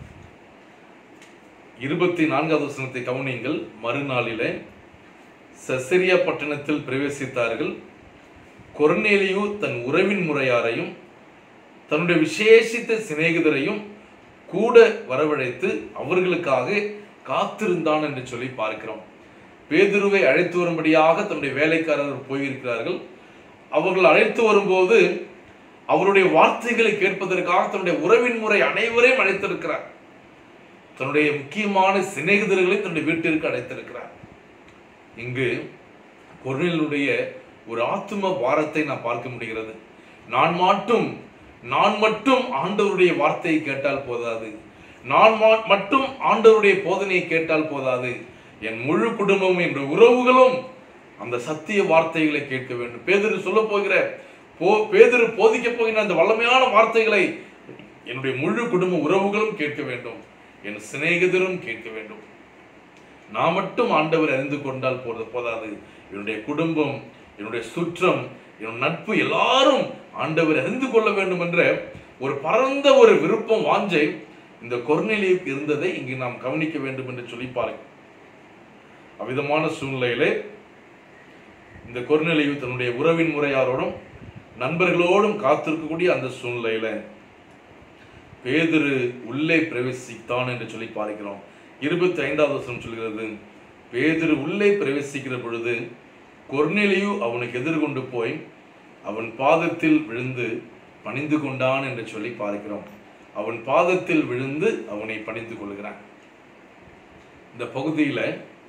இருபத்தி நான்காவது வசனத்தை கவனியுங்கள் மறுநாளிலே செசரியா பட்டணத்தில் பிரவேசித்தார்கள் கொர்நேலியு தன் உறவின் முறையாரையும் தன்னுடைய விசேஷித்த சிநேகிதரையும் கூட வரவழைத்து அவர்களுக்காக காத்திருந்தான் என்று சொல்லி பார்க்கிறோம் பேதுருவை அழைத்து வரும்படியாக தன்னுடைய வேலைக்காரர்கள் போயிருக்கிறார்கள் அவர்கள் அழைத்து வரும்போது அவருடைய வார்த்தைகளை கேட்பதற்காக தன்னுடைய உறவின் முறை அனைவரையும் அழைத்திருக்கிறார் தன்னுடைய முக்கியமான சிநேகிதர்களை தன்னுடைய வீட்டிற்கு அழைத்திருக்கிறார் இங்கு பொருளினுடைய ஒரு ஆத்தும பாரத்தை நான் பார்க்க முடிகிறது நான் மட்டும் நான் மட்டும் ஆண்டவருடைய வார்த்தையை கேட்டால் போதாது நான் மா- மட்டும் ஆண்டவருடைய போதனையை கேட்டால் போதாது என் முழு குடும்பமும் என்ற உறவுகளும் அந்த சத்திய வார்த்தைகளை கேட்க வேண்டும் பேதுரு சொல்ல போகிற போ பேதுரு போதிக்க போகிற அந்த வல்லமையான வார்த்தைகளை என்னுடைய முழு குடும்ப உறவுகளும் கேட்க வேண்டும் என் சிநேகிதரும் கேட்க வேண்டும் நான் மட்டும் ஆண்டவர் அறிந்து கொண்டால் போது போதாது என்னுடைய குடும்பம் என்னுடைய சுற்றம் என்னுடைய நட்பு எல்லாரும் ஆண்டவர் அறிந்து கொள்ள வேண்டும் என்ற ஒரு பரந்த ஒரு விருப்பம் வாஞ்சை இந்த கொர்நெலியுக்கு இருந்ததை இங்கு நாம் கவனிக்க வேண்டும் என்று சொல்லி பாருங்க அவ்விதமான சூழ்நிலையிலே இந்த கொர்நெலியு தன்னுடைய உறவின் முறையாரோடும் நண்பர்களோடும் காத்திருக்கக்கூடிய அந்த சூழ்நிலையில பேதுரு உள்ளே பிரவேசித்தான் என்று சொல்லி பார்க்கிறோம் இருபத்தி ஐந்தாவது வசனம் சொல்கிறது பேதுரு உள்ளே பிரவேசிக்கிற பொழுது கொர்நேலியு அவனுக்கு எதிர்கொண்டு போய் அவன் பாதத்தில் விழுந்து பணிந்து கொண்டான் என்று சொல்லி பார்க்கிறோம் அவன் பாதத்தில் விழுந்து அவனை பணிந்து கொள்கிறான் இந்த பகுதியில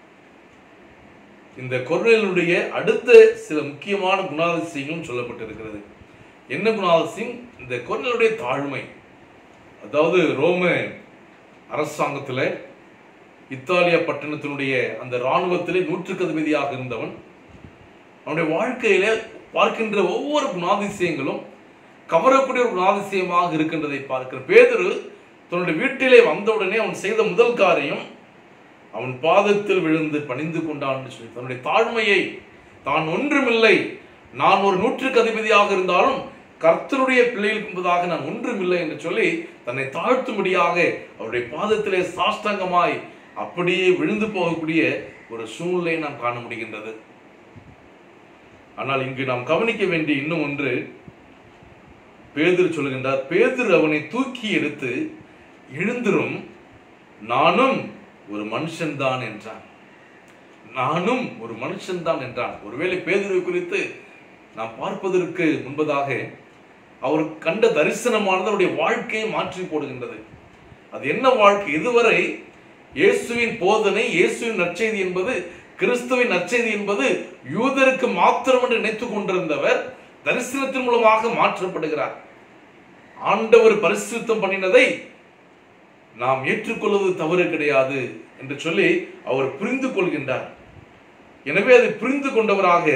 இந்த கொர்நேலியுடைய அடுத்த சில முக்கியமான குணாதிசயங்களும் சொல்லப்பட்டிருக்கிறது என்ன குணாதிசயம் இந்த கொர்நேலியுடைய தாழ்மை அதாவது ரோம அரசாங்கத்தில் இத்தாலிய பட்டணத்தினுடைய அந்த இராணுவத்திலே நூற்றுக்கு அதிபதியாக இருந்தவன் அவனுடைய வாழ்க்கையில பார்க்கின்ற ஒவ்வொரு குணாதிசயங்களும் கவரக்கூடிய ஒரு குணாதிசயமாக இருக்கின்றதை பார்க்கிற பேதுரு தன்னுடைய வீட்டிலே வந்தவுடனே அவன் செய்த முதல் காரியம் அவன் பாதத்தில் விழுந்து பணிந்து கொண்டான் என்று சொல்லி தன்னுடைய தாழ்மையை தான் ஒன்றுமில்லை நான் ஒரு நூற்றுக்கு அதிபதியாக இருந்தாலும் கர்த்தருடைய பிள்ளைகள் என்பதாக நான் ஒன்றுமில்லை என்று சொல்லி தன்னை தாழ்த்தும்படியாக அவருடைய பாதத்திலே சாஷ்டாங்கமாய் அப்படியே விழுந்து போகக்கூடிய ஒரு சூழ்நிலையை நாம் காண முடிகின்றது ஆனால் இங்கு நாம் கவனிக்க வேண்டிய இன்னும் ஒன்று பேதுரு சொல்லுகின்றார் பேதுரு அவனை தூக்கி எடுத்து எழுந்திரும் நானும் ஒரு மனுஷன்தான் என்றான் நானும் ஒரு மனுஷன்தான் என்றான் ஒருவேளை பேதுருவை குறித்து நாம் பார்ப்பதற்கு முன்பதாக அவர் கண்ட தரிசனமானது அவருடைய வாழ்க்கையை மாற்றி போடுகின்றது அது என்ன வாழ்க்கை இதுவரை இயேசுவின் போதனை இயேசுவின் நற்செய்தி என்பது கிறிஸ்துவின் நற்செய்தி என்பது யூதருக்கு மாத்திரம் என்று நினைத்துக் கொண்டிருந்தவர் தரிசனத்தின் மூலமாக மாற்றப்படுகிறார் ஆண்டவர் பரிசுத்தம் பண்ணினதை நாம் ஏற்றுக்கொள்வது தவறு கிடையாது என்று சொல்லி அவர் புரிந்து கொள்கின்றார் எனவே அதை புரிந்து கொண்டவராக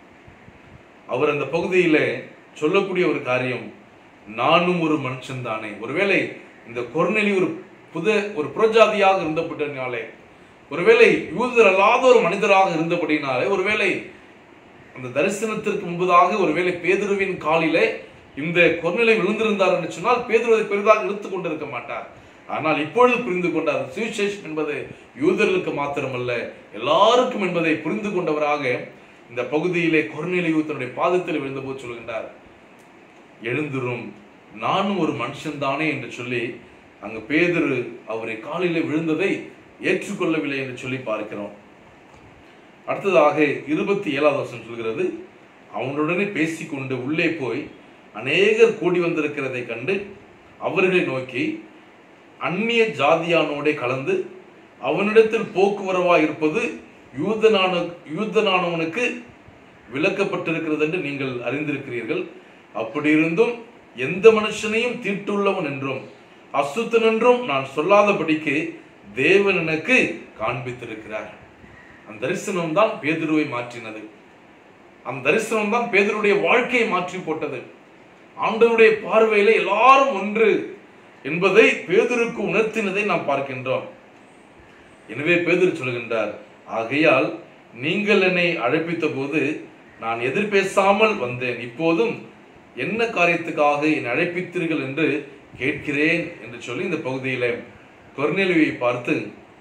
அவர் அந்த பகுதியில சொல்லக்கூடிய ஒரு காரியம் நானும் ஒரு மனுஷன் தானே ஒருவேளை இந்த கொர்நெலி ஒரு புத ஒரு புறஜாதியாக இருந்தபடினாலே ஒருவேளை யூதர் அல்லாத ஒரு மனிதராக இருந்தபடினாலே ஒருவேளை அந்த தரிசனத்திற்கு முன்பதாக ஒருவேளை பேதுருவின் காலிலே இந்த கொர்நிலை விழுந்திருந்தார் என்று சொன்னால் பேதுரு அதை பெரிதாக இழுத்துக் கொண்டிருக்க மாட்டார் ஆனால் இப்பொழுது புரிந்து கொண்டார் சுவிசேஷம் என்பது யூதர்களுக்கு மாத்திரமல்ல எல்லாருக்கும் என்பதை புரிந்து கொண்டவராக இந்த பகுதியிலே கொர்நிலையு தன்னுடைய பாதத்தில் விழுந்தபோது சொல்கின்றார் எழுந்துரும் நானும் ஒரு மனுஷன் தானே என்று சொல்லி அங்கு பேதுரு அவரை காலிலே விழுந்ததை ஏற்றுக்கொள்ளவில்லை என்று சொல்லி பார்க்கிறோம் அடுத்ததாக இருபத்தி ஏழாவது வருஷம் சொல்கிறது அவனுடனே பேசிக்கொண்டு உள்ளே போய் அநேகர் கூடி வந்திருக்கிறதை கண்டு அவர்களை நோக்கி அந்நிய ஜாதியானோடே கலந்து அவனிடத்தில் போக்குவரவா இருப்பது யூதனான யூதனானவனுக்கு விளக்கப்பட்டிருக்கிறது என்று நீங்கள் அறிந்திருக்கிறீர்கள் அப்படி இருந்தும் எந்த மனுஷனையும் தீட்டுள்ளவன் என்றும் அசுத்தன் என்றும் நான் சொல்லாதபடிக்கு தேவன் எனக்கு காண்பித்திருக்கிறார் அந்த தரிசனம் தான் பேதுருவை மாற்றினது அந்த தரிசனம் தான் பேதுருடைய வாழ்க்கையை மாற்றி போட்டது ஆண்டவருடைய பார்வையில எல்லாரும் ஒன்று என்பதை பேதுருக்கு உணர்த்தினதை நாம் பார்க்கின்றோம் எனவே பேதுரு சொல்கின்றார் ஆகையால் நீங்கள் என்னை அழைப்பித்த போது நான் எதிர்பேசாமல் வந்தேன் இப்போதும் என்ன காரியத்துக்காக என்னை அழைப்பித்தீர்கள் என்று கேட்கிறேன் என்று சொல்லி இந்த பகுதியில கொர்நேலியை பார்த்து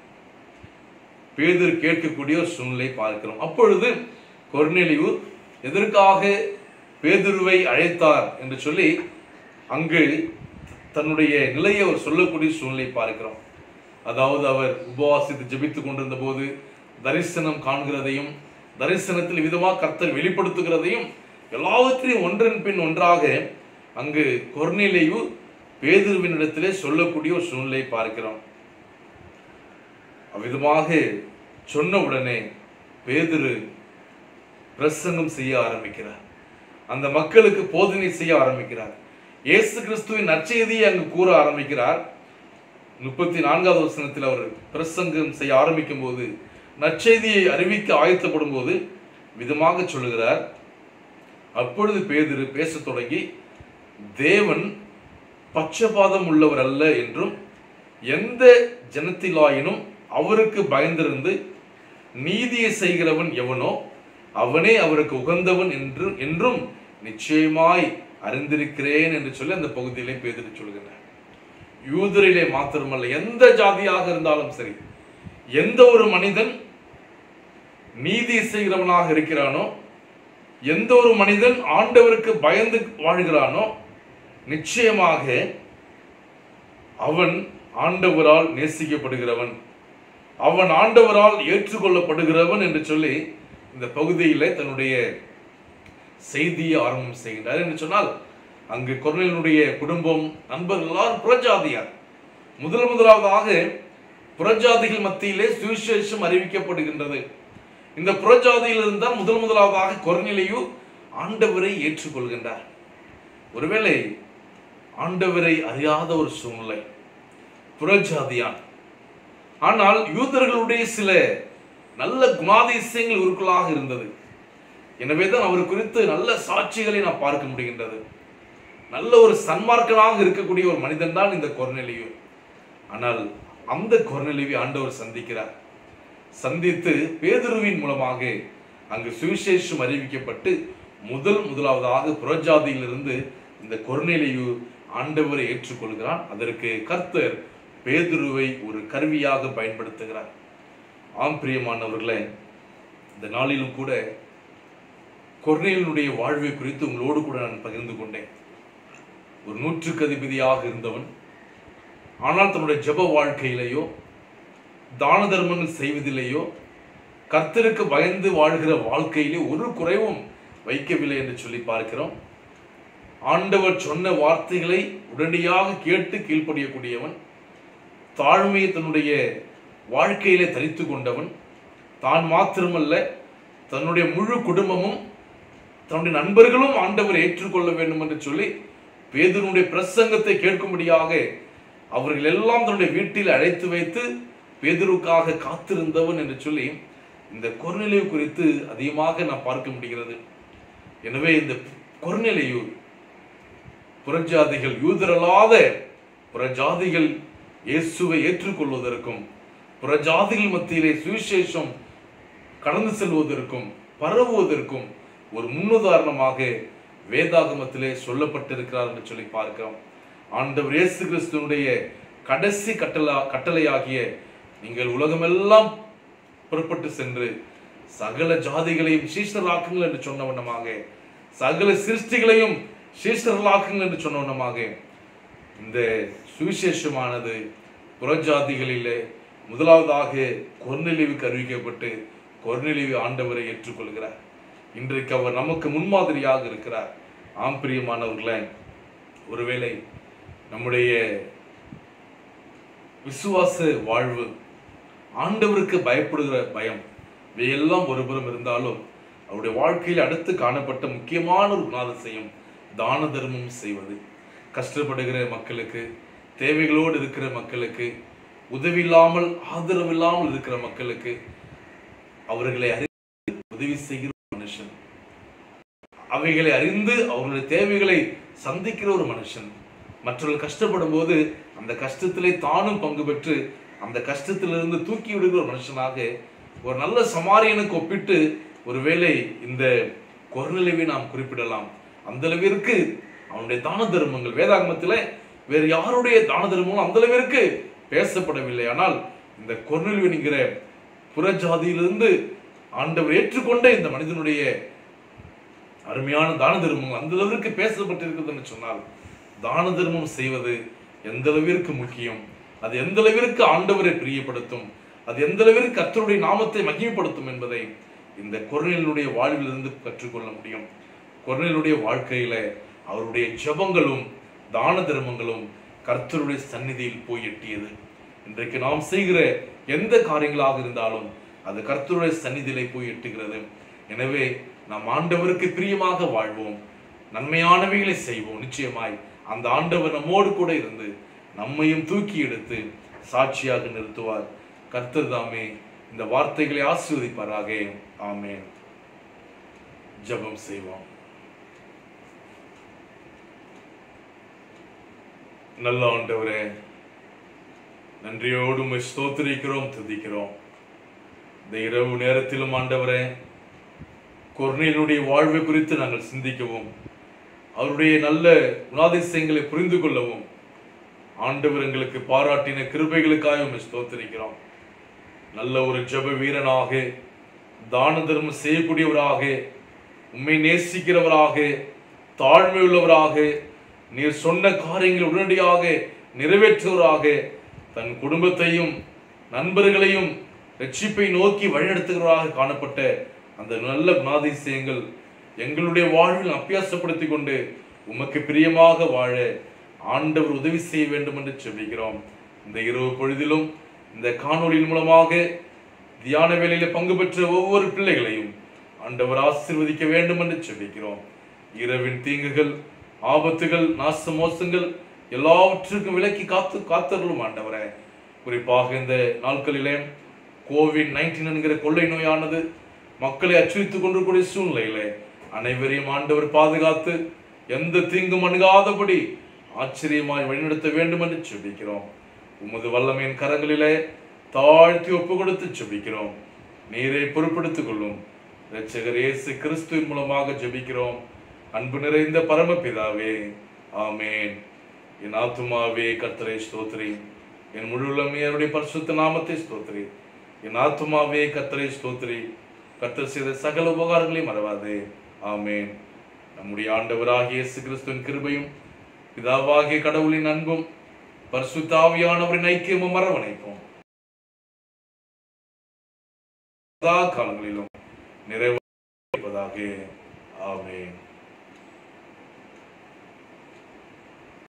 பேதுரு கேட்கக்கூடிய ஒரு சூழ்நிலை பார்க்கிறோம் அப்பொழுது கொர்நேலியு எதற்காக பேதுருவை அழைத்தார் என்று சொல்லி அங்கு தன்னுடைய நிலையை அவர் சொல்லக்கூடிய சூழ்நிலை பார்க்கிறோம் அதாவது அவர் உபவாசித்து ஜெபித்துக் கொண்டிருந்த போது தரிசனம் காண்கிறதையும் தரிசனத்தில் விதமாக கர்த்தர் வெளிப்படுத்துகிறதையும் எல்லாவற்றையும் ஒன்றன் பின் ஒன்றாக அங்கு கொர்நிலையு பேதுருவினிடத்திலே சொல்லக்கூடிய ஒரு சூழ்நிலை பார்க்கிறோம் அவ்விதமாக சொன்ன உடனே பேதுரு பிரசங்கம் செய்ய ஆரம்பிக்கிறார் அந்த மக்களுக்கு போதனை செய்ய ஆரம்பிக்கிறார் இயேசு கிறிஸ்துவின் நற்செய்தியை அங்கு கூற ஆரம்பிக்கிறார் முப்பத்தி நான்காவது வசனத்தில் அவர் பிரசங்கம் செய்ய ஆரம்பிக்கும் போது நற்செய்தியை அறிவிக்க ஆயத்தப்படும் போது விதமாக சொல்லுகிறார் அப்பொழுது பேதுரு பேசத் தொடங்கி தேவன் பட்சபாதம் உள்ளவர் அல்ல என்றும் எந்த ஜனத்திலாயினும் அவருக்கு பயந்திருந்து நீதியை செய்கிறவன் எவனோ அவனே அவருக்கு உகந்தவன் என்று என்றும் நிச்சயமாய் அறிந்திருக்கிறேன் என்று சொல்லி அந்த பகுதியிலே பேதிரு சொல்கிறார் யூதரிலே மாத்திரமல்ல எந்த ஜாதியாக இருந்தாலும் சரி எந்த ஒரு மனிதன் நீதி செய்கிறவனாக இருக்கிறானோ எந்த ஒரு மனிதன் ஆண்டவருக்கு பயந்து வாழ்கிறானோ நிச்சயமாக அவன் ஆண்டவரால் நேசிக்கப்படுகிறவன் அவன் ஆண்டவரால் ஏற்றுக்கொள்ளப்படுகிறவன் என்று சொல்லி இந்த பகுதியில் தன்னுடைய செய்தியை ஆரம்பம் செய்கின்றார் என்று சொன்னால் அங்கு கொர்னேலினுடைய குடும்பம் நண்பர்கள் எல்லாரும் புறஜாதியார் முதல் முதலாவதாக புறஜாதிகள் மத்தியிலே சுவிசேஷம் அறிவிக்கப்படுகின்றது இந்த புறஜாதியிலிருந்து தான் முதல் முதலாவதாக கொர்நிலையு ஆண்டவரை ஏற்றுக்கொள்கின்றார் ஒருவேளை ஆண்டவரை அறியாத ஒரு சூழ்நிலை புறஜாதியான் ஆனால் யூதர்களுடைய சில நல்ல குணாதிசயங்கள் இவருக்குள்ளாக இருந்தது எனவே தான் அவர் குறித்து நல்ல சாட்சிகளை நாம் பார்க்க முடிகின்றது நல்ல ஒரு சன்மார்க்கனாக இருக்கக்கூடிய ஒரு மனிதன் தான் இந்த கொர்நெலியு ஆனால் அந்த கொர்நெலியை ஆண்டவர் சந்திக்கிறார் சந்தித்து பேதுருவின் மூலமாக அங்கு சுவிசேஷம் அறிவிக்கப்பட்டு முதல் முதலாவதாக புறஜாதியிலிருந்து இந்த கொர்நெலியு ஆண்டவரை ஏற்றுக்கொள்கிறான் அதற்கு கர்த்தர் பேதுருவை ஒரு கருவியாக பயன்படுத்துகிறார் ஆம் பிரியமானவர்களே இந்த நாளிலும் கூட கொர்நேலினுடைய வாழ்வை குறித்து உங்களோடு கூட நான் பகிர்ந்து கொண்டேன் ஒரு நூற்றுக்கு அதிபதியாக இருந்தவன் ஆனால் தன்னுடைய ஜெப வாழ்க்கையிலேயோ தான தர்மங்கள் செய்வதிலேயோ கர்த்தருக்கு பயந்து வாழ்கிற வாழ்க்கையிலே ஒரு குறைவும் வைக்கவில்லை என்று சொல்லி பார்க்கிறோம் ஆண்டவர் சொன்ன வார்த்தைகளை உடனடியாக கேட்டு கீழ்ப்படியக்கூடியவன் தாழ்மையை தன்னுடைய வாழ்க்கையிலே தரித்து கொண்டவன் தான் மாத்திரமல்ல தன்னுடைய முழு குடும்பமும் தன்னுடைய நண்பர்களும் ஆண்டவரை ஏற்றுக்கொள்ள வேண்டும் என்று சொல்லி பேதுருடைய பிரசங்கத்தை கேட்கும்படியாக அவர்கள் எல்லாம் தன்னுடைய வீட்டில் அழைத்து வைத்து பேதுருக்காக காத்திருந்தவன் என்று சொல்லி இந்த கொர்நிலையு குறித்து அதிகமாக நாம் பார்க்க முடிகிறது எனவே இந்த கொர்நிலையு புறஜாதிகள் யூதரல்லாத புறஜாதிகள் இயேசுவை ஏற்றுக்கொள்வதற்கும் புறஜாதிகள் மத்தியிலே சுவிசேஷம் கடந்து செல்வதற்கும் பரவுவதற்கும் ஒரு முன்னுதாரணமாக வேதாகமத்திலே சொல்லப்பட்டிருக்கிறார் என்று சொல்லி பார்க்கிறோம் ஆண்டவர் இயேசு கிறிஸ்துவனுடைய கடைசி கட்டளா கட்டளையாகிய நீங்கள் உலகமெல்லாம் புறப்பட்டு சென்று சகல ஜாதிகளையும் சீஷர்களாக்குங்கள் என்று சொன்ன வண்ணமாக சகல சிருஷ்டிகளையும் சீஷர்களாக்குங்கள் என்று சொன்ன வண்ணமாக இந்த சுவிசேஷமானது புறஜாதிகளிலே முதலாவதாக கொர்நிலிவுக்கு அறிவிக்கப்பட்டு கொர்நிலிவு ஆண்டவரை ஏற்றுக்கொள்கிறார் இன்றைக்கு அவர் நமக்கு முன்மாதிரியாக இருக்கிறார் ஆம் பிரியமானவர்களே ஒருவேளை நம்முடைய விசுவாச வாழ்வு ஆண்டவருக்கு பயப்படுகிற பயம் இவையெல்லாம் ஒருபுறம் இருந்தாலும் அவருடைய வாழ்க்கையில் அடுத்து காணப்பட்ட முக்கியமான ஒரு குணாதிசயம் தான தர்மம் செய்வது கஷ்டப்படுகிற மக்களுக்கு தேவைகளோடு இருக்கிற மக்களுக்கு உதவி இல்லாமல் ஆதரவு இல்லாமல் இருக்கிற மக்களுக்கு அவர்களை அறிந்து உதவி செய்கிற ஒரு மனுஷன் அவைகளை அறிந்து அவர்களுடைய தேவைகளை சந்திக்கிற ஒரு மனுஷன் மற்றவர்கள் கஷ்டப்படும் போது அந்த கஷ்டத்திலே தானும் பங்கு பெற்று அந்த கஷ்டத்திலிருந்து தூக்கி விடுகிற ஒரு மனுஷனாக ஒரு நல்ல சமாரியனுக்கு ஒப்பிட்டு ஒருவேளை இந்த கொர்நிலைவை நாம் குறிப்பிடலாம் அந்த அளவிற்கு அவனுடைய தான தர்மங்கள் வேதாகமத்தில் வேறு யாருடைய தான தர்மங்களும் அந்த அளவிற்கு பேசப்படவில்லை ஆனால் இந்த கொர்நிலை என்கிற புறஜாதியிலிருந்து ஆண்டவர் ஏற்றுக்கொண்ட இந்த மனிதனுடைய அருமையான தான தர்மங்கள் அந்த அளவிற்கு பேசப்பட்டிருக்குதுன்னு சொன்னால் தான தர்மம் செய்வது எந்த அளவிற்கு முக்கியம் அது எந்த அளவிற்கு ஆண்டவரை பிரியப்படுத்தும் அது எந்த அளவிற்கு கர்த்தருடைய நாமத்தை மகிமைப்படுத்தும் என்பதை இந்த கொர்நேலினுடைய வாழ்விலிருந்து கற்றுக்கொள்ள முடியும் கொர்நேலுடைய வாழ்க்கையில அவருடைய ஜெபங்களும் தான தர்மங்களும் கர்த்தருடைய சந்நிதியில் போய் எட்டியது இன்றைக்கு நாம் செய்கிற எந்த காரியங்களாக இருந்தாலும் அது கர்த்தருடைய சந்நிதியிலே போய் எட்டுகிறது எனவே நாம் ஆண்டவருக்கு பிரியமாக வாழ்வோம் நன்மையானவைகளை செய்வோம் நிச்சயமாய் அந்த ஆண்டவர் நம்மோடு கூட இருந்து நம்மையும் தூக்கி எடுத்து சாட்சியாக நிறுத்துவார் கர்த்தர் தாமே இந்த வார்த்தைகளை ஆசீர்வதிப்பாராக ஆமென் ஜெபம் செய்வோம் நல்ல ஆண்டவரே நன்றியோடு உம்மை ஸ்தோத்திரிக்கிறோம் துதிக்கிறோம் இந்த இரவு நேரத்திலும் ஆண்டவரே கொர்நேலுடைய வாழ்வு குறித்து நாங்கள் சிந்திக்கவும் அவருடைய நல்ல குணாதிசயங்களை புரிந்து கொள்ளவும் ஆண்டவர் எங்களுக்கு பாராட்டின கிருபைகளுக்காக உம்மை ஸ்தோத்திரிக்கிறோம் நல்ல ஒரு ஜெப வீரனாக தான தர்மம் செய்யக்கூடியவராக உம்மை நேசிக்கிறவராக தாழ்மை உள்ளவராக நீர் சொன்ன காரியங்களை உடனடியாக நிறைவேற்றுவராக தன் குடும்பத்தையும் நண்பர்களையும் ரட்சிப்பை நோக்கி வழிநடத்துகிறவராக காணப்பட்ட அந்த நல்ல குணாதிசயங்கள் எங்களுடைய வாழ்வில் அபியாசப்படுத்தி கொண்டு உமக்கு பிரியமாக வாழ ஆண்டவர் உதவி செய்ய வேண்டும் என்று செபிக்கிறோம் இந்த இரவு பொழுதிலும் இந்த காணொளியின் மூலமாக தியான வேலையில பங்கு பெற்ற ஒவ்வொரு பிள்ளைகளையும் ஆண்டவர் ஆசீர்வதிக்க வேண்டும் என்று செபிக்கிறோம் இரவின் தீங்குகள் ஆபத்துகள் நாச மோசங்கள் எல்லாவற்றுக்கும் விலக்கி காத்து காத்தருளும் ஆண்டவரே குறிப்பாக இந்த நாட்களிலே கோவிட் நைன்டீன் என்கிற கொள்ளை நோயானது மக்களை அச்சுறுத்திக் கொண்டிருக்கூடிய சூழ்நிலையிலே அனைவரையும் ஆண்டவர் பாதுகாத்து எந்த தீங்கும் அணுகாதபடி ஆச்சரியமாய் வழிநடத்த வேண்டும் என்று செபிக்கிறோம் உமது வல்லமையின் கரங்களிலே தாழ்த்தி ஒப்பு கொடுத்து செபிக்கிறோம் நீரை பொறுப்படுத்திக் கொள்ளும் இரட்சகர் இயேசு கிறிஸ்துவின் மூலமாக ஜெபிக்கிறோம் அன்பு நிறைந்த பரமபிதாவே ஆமேன் என் ஆத்துமாவே கர்த்தரை ஸ்தோத்திரி என் முழு உள்ளமே அவருடைய பரிசுத்த நாமத்தை ஸ்தோத்திரி என் ஆத்துமாவே கர்த்தரை ஸ்தோத்திரி கர்த்தர் செய்த சகல உபகாரங்களையும் மறவாதே ஆமேன் நம்முடைய ஆண்டவராகிய இயேசு கிறிஸ்துவின் கிருபையும் பிதாவாகிய கடவுளின் அன்பும் பரிசுத்தாவியானவரின் ஐக்கியமும் மரவணைப்போம் சதா காலங்களிலும் நிறைவாக ஆமென்